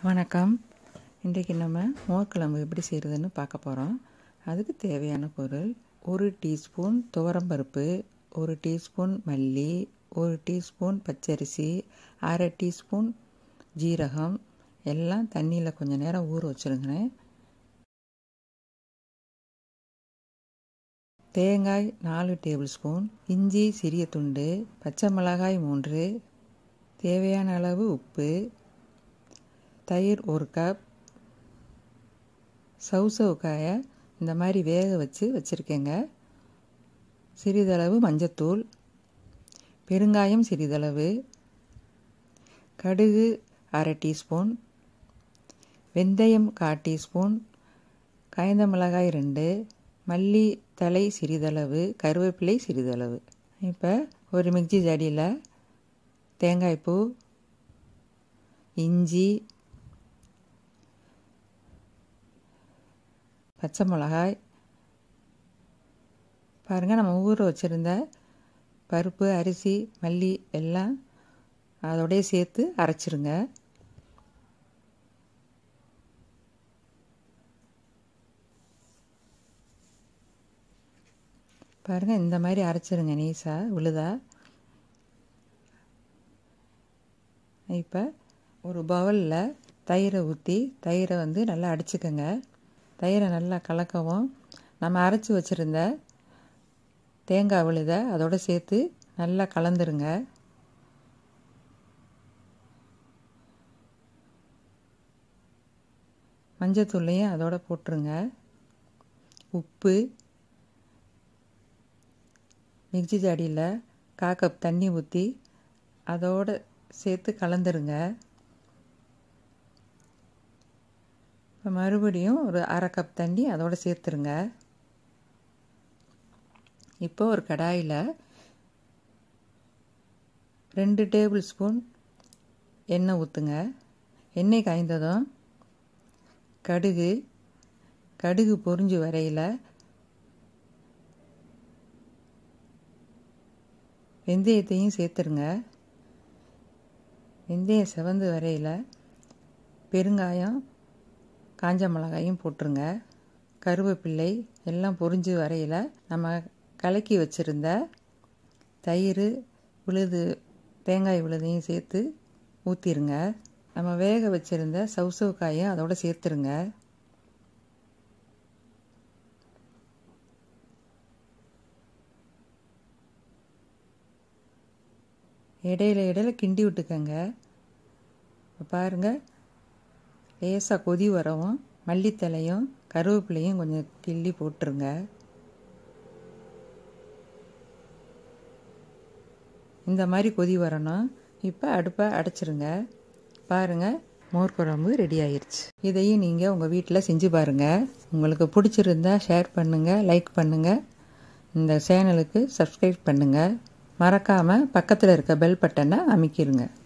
வணக்கம் இன்றைக்கு நம்ம மோர்க்குழம்பு எப்படி செய்கிறதுன்னு பார்க்க போகிறோம் அதுக்கு தேவையான பொருள் ஒரு டீஸ்பூன் துவரம்பருப்பு ஒரு டீஸ்பூன் மல்லி ஒரு டீஸ்பூன் பச்சரிசி அரை டீஸ்பூன் ஜீரகம் எல்லாம் தண்ணியில் கொஞ்சம் நேரம் ஊற வச்சுருங்க தேங்காய் நாலு டேபிள் ஸ்பூன் இஞ்சி சிறிய துண்டு பச்சை மிளகாய் மூன்று தேவையான அளவு உப்பு தயிர் ஒரு கப் சவுசவுக்காயை இந்த மாதிரி வேக வச்சு வச்சுருக்கேங்க சிறிதளவு மஞ்சத்தூள் பெருங்காயம் சிறிதளவு கடுகு அரை டீஸ்பூன் வெந்தயம் கால் டீஸ்பூன் காய்ந்த மிளகாய் ரெண்டு மல்லி தலை சிறிதளவு கருவேப்பிலை சிறிதளவு இப்போ ஒரு மிக்சி ஜடியில் தேங்காய்ப்பூ இஞ்சி பச்சை மிளகாய் பாருங்கள் நம்ம ஊற வச்சுருந்த பருப்பு அரிசி மல்லி எல்லாம் அதோடய சேர்த்து அரைச்சிருங்க பாருங்கள் இந்த மாதிரி அரைச்சிருங்க நீஸாக விழுதா இப்போ ஒரு பவுலில் தயிரை ஊற்றி தயிரை வந்து நல்லா அடிச்சுக்கோங்க தயிரை நல்லா கலக்கவும் நம்ம அரைச்சி வச்சுருந்த தேங்காய் விழுதை அதோடு சேர்த்து நல்லா கலந்துருங்க மஞ்சத்தூளையும் அதோட போட்டுருங்க உப்பு மிக்சி ஜாடியில் கா கப் தண்ணி ஊற்றி அதோடு சேர்த்து கலந்துருங்க இப்போ மறுபடியும் ஒரு அரை கப் தண்ணி அதோடு சேர்த்துருங்க இப்போ ஒரு கடாயில் ரெண்டு டேபிள் ஸ்பூன் எண்ணெய் ஊற்றுங்க எண்ணெய் காய்ந்ததும் கடுகு கடுகு பொறிஞ்சு வரையில் வெந்தயத்தையும் சேர்த்துருங்க வெந்தயம் செவந்து வரையில் பெருங்காயம் காஞ்ச மிளகாயும் போட்டுருங்க கருவேப்பிள்ளை எல்லாம் பொரிஞ்சு வரையில் நம்ம கலக்கி வச்சுருந்த தயிர் உழுது தேங்காய் உழுதையும் சேர்த்து ஊற்றிருங்க நம்ம வேக வச்சுருந்த சவுசவுக்காயும் அதோடு சேர்த்துருங்க இடையில இடையில கிண்டி விட்டுக்கங்க பாருங்கள் லேசாக கொதி வரவும் மல்லித்தலையும் கருவேப்பிலையும் கொஞ்சம் கிள்ளி போட்டுருங்க இந்த மாதிரி கொதி வரணும் இப்போ அடுப்பை அடைச்சிருங்க பாருங்கள் மோர் குழம்பு ரெடி ஆயிடுச்சு இதையும் நீங்கள் உங்கள் வீட்டில் செஞ்சு பாருங்கள் உங்களுக்கு பிடிச்சிருந்தா ஷேர் பண்ணுங்கள் லைக் பண்ணுங்கள் இந்த சேனலுக்கு சப்ஸ்கிரைப் பண்ணுங்கள் மறக்காமல் பக்கத்தில் இருக்க பெல் பட்டனை அமைக்கிருங்க